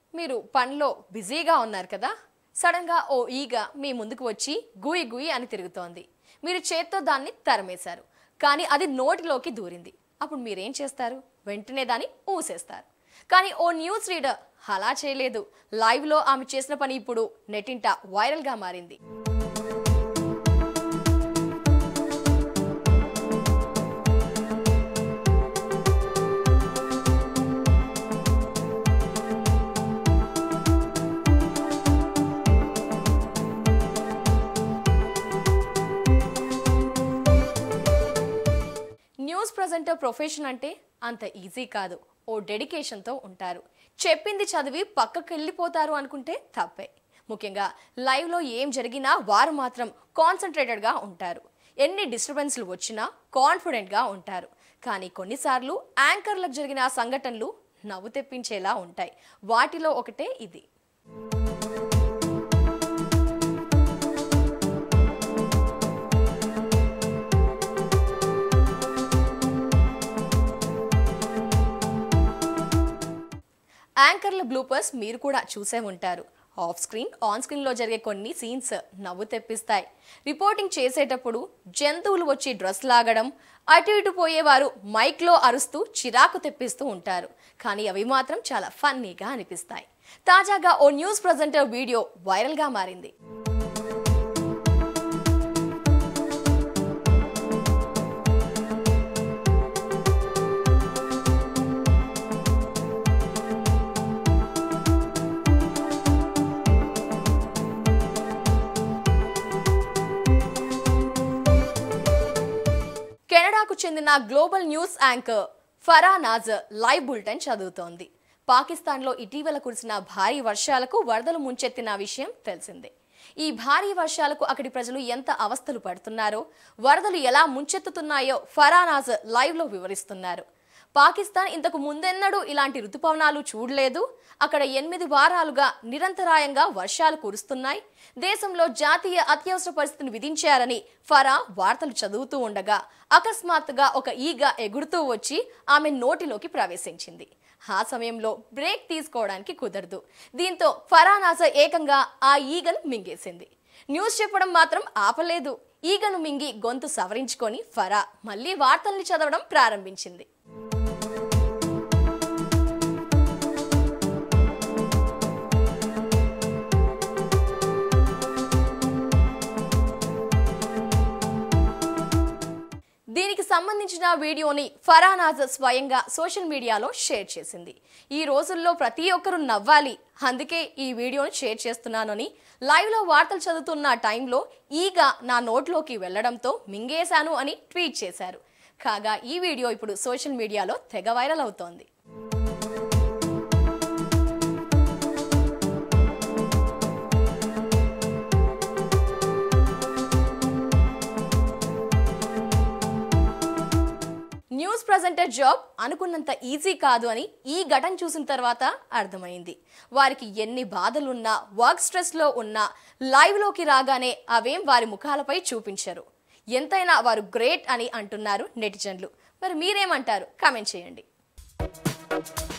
మీరు పనిలో బిజీగా ఉన్నారు కదా సడన్గా ఓ ఈగ మీ ముందుకు వచ్చి గుయి గుయి అని తిరుగుతోంది మీరు చేత్తో దాన్ని తరమేశారు కానీ అది నోటిలోకి దూరింది అప్పుడు మీరేం చేస్తారు వెంటనే దాన్ని ఊసేస్తారు కానీ ఓ న్యూస్ రీడర్ అలా చేయలేదు లైవ్లో ఆమె చేసిన పని ఇప్పుడు నెటింట వైరల్గా మారింది న్యూస్ ప్రజెంటర్ ప్రొఫెషన్ అంటే అంత ఈజీ కాదు ఓ డెడికేషన్తో ఉంటారు చెప్పింది చదివి పక్కకు వెళ్ళిపోతారు అనుకుంటే తప్పే ముఖ్యంగా లైవ్లో ఏం జరిగినా వారు మాత్రం కాన్సన్ట్రేటెడ్గా ఉంటారు ఎన్ని డిస్టర్బెన్స్లు వచ్చినా కాన్ఫిడెంట్గా ఉంటారు కానీ కొన్నిసార్లు యాంకర్లకు జరిగిన సంఘటనలు నవ్వు తెప్పించేలా ఉంటాయి వాటిలో ఒకటే ఇది యాంకర్ల బ్లూపర్స్ మీరు కూడా చూసే ఉంటారు ఆఫ్ స్క్రీన్ ఆన్ స్క్రీన్లో జరిగే కొన్ని సీన్స్ నవ్వు తెప్పిస్తాయి రిపోర్టింగ్ చేసేటప్పుడు జంతువులు వచ్చి డ్రెస్ లాగడం అటు ఇటు పోయేవారు మైక్లో అరుస్తూ చిరాకు తెప్పిస్తూ ఉంటారు కానీ అవి మాత్రం చాలా ఫన్నీగా అనిపిస్తాయి తాజాగా ఓ న్యూస్ ప్రజెంటర్ వీడియో వైరల్గా మారింది కెనడాకు చెందిన global news anchor Farah Nasser live bulletin చదువుతోంది పాకిస్తాన్లో ఇటీవల కురిసిన భారీ వర్షాలకు వరదలు ముంచెత్తిన విషయం తెలిసిందే ఈ భారీ వర్షాలకు అక్కడి ప్రజలు ఎంత అవస్థలు పడుతున్నారో వరదలు ఎలా ముంచెత్తుతున్నాయో ఫరా నాజర్ లైవ్లో వివరిస్తున్నారు పాకిస్తాన్ ఇంతకు ముందెన్నడూ ఇలాంటి రుతుపవనాలు చూడలేదు అక్కడ ఎనిమిది వారాలుగా నిరంతరాయంగా వర్షాలు కురుస్తున్నాయి దేశంలో జాతీయ అత్యవసర పరిస్థితిని విధించారని ఫరా వార్తలు చదువుతూ ఉండగా అకస్మాత్తుగా ఒక ఈగ ఎగురుతూ వచ్చి ఆమె నోటిలోకి ప్రవేశించింది ఆ సమయంలో బ్రేక్ తీసుకోవడానికి కుదరదు దీంతో ఫరానాస ఏకంగా ఆ ఈగను మింగేసింది న్యూస్ చెప్పడం మాత్రం ఆపలేదు ఈగను మింగి గొంతు సవరించుకొని ఫరా మళ్ళీ వార్తల్ని చదవడం ప్రారంభించింది దీనికి సంబంధించిన వీడియోని ఫరానాజ్ స్వయంగా సోషల్ మీడియాలో షేర్ చేసింది ఈ రోజుల్లో ప్రతి ఒక్కరూ నవ్వాలి అందుకే ఈ వీడియోని షేర్ చేస్తున్నానని లైవ్లో వార్తలు చదువుతున్న టైంలో ఈగ నా నోట్లోకి వెళ్లడంతో మింగేశాను అని ట్వీట్ చేశారు కాగా ఈ వీడియో ఇప్పుడు సోషల్ మీడియాలో తెగ వైరల్ అవుతోంది న్యూస్ ప్రజెంటర్ జాబ్ అనుకున్నంత ఈజీ కాదు అని ఈ ఘటన చూసిన తర్వాత అర్థమైంది వారికి ఎన్ని బాధలున్నా వర్క్ స్ట్రెస్లో ఉన్నా లైవ్లోకి రాగానే అవేం వారి ముఖాలపై చూపించరు ఎంతైనా వారు గ్రేట్ అని అంటున్నారు నెటిజన్లు మరి మీరేమంటారు కామెంట్ చేయండి